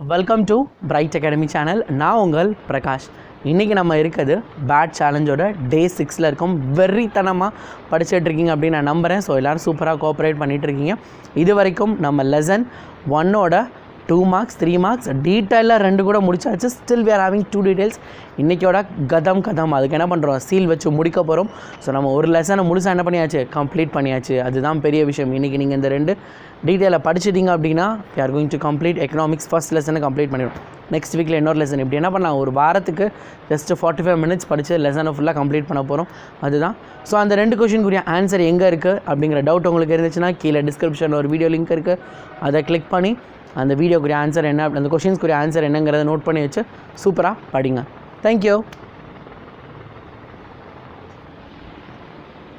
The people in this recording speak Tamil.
welcome to bright academy channel நான் உங்கள் பிரகாஷ் இன்றைக்கி நம்ம இருக்கிறது பேட் சேலஞ்சோட டே சிக்ஸில் இருக்கோம் வெறித்தனமாக படிச்சுட்டு இருக்கீங்க அப்படின்னு நான் நம்புகிறேன் ஸோ எல்லோரும் சூப்பராக கோஆப்ரேட் பண்ணிகிட்டு இருக்கீங்க இது வரைக்கும் நம்ம லெசன் ஒன்னோட டூ மார்க்ஸ் த்ரீ மார்க்ஸ் டீட்டெயிலாக ரெண்டு கூட முடிச்சாச்சு still we are having two details இன்றைக்கியோட கதம் கதம் அதுக்கு என்ன பண்ணுறோம் சீல் வச்சு முடிக்க போகிறோம் ஸோ நம்ம ஒரு லெசனை முழுசாக என்ன பண்ணியாச்சு கம்ப்ளீட் பண்ணியாச்சு அதுதான் பெரிய விஷயம் இன்றைக்கி நீங்கள் இந்த ரெண்டு டீட்டெயிலை படிச்சிட்டிங்க அப்படின்னா we are going to complete economics first லெசனை கம்ப்ளீட் பண்ணிடும் நெக்ஸ்ட் வீக்கில் இன்னொரு லெசன் இப்படி என்ன பண்ணலாம் ஒரு வாரத்துக்கு ஜஸ்ட் ஃபார்ட்டி ஃபைவ் மினிட்ஸ் படித்து லெசனை ஃபுல்லாக கம்ப்ளீட் பண்ண போகிறோம் அதுதான் ஸோ அந்த ரெண்டு கொஷினுக்குரிய ஆன்சர் எங்கே இருக்குது அப்படிங்கிற டவுட் உங்களுக்கு இருந்துச்சுன்னா கீழே டிஸ்கிரிப்ஷனில் ஒரு வீடியோ லிங்க் இருக்குது அதை கிளிக் பண்ணி அந்த வீடியோக்குரிய ஆன்சர் என்ன அந்த கொஷின்ஸ்க்குரிய ஆன்சர் என்னங்கிறத நோட் பண்ணி வச்சு சூப்பராக படிங்க தேங்க்யூ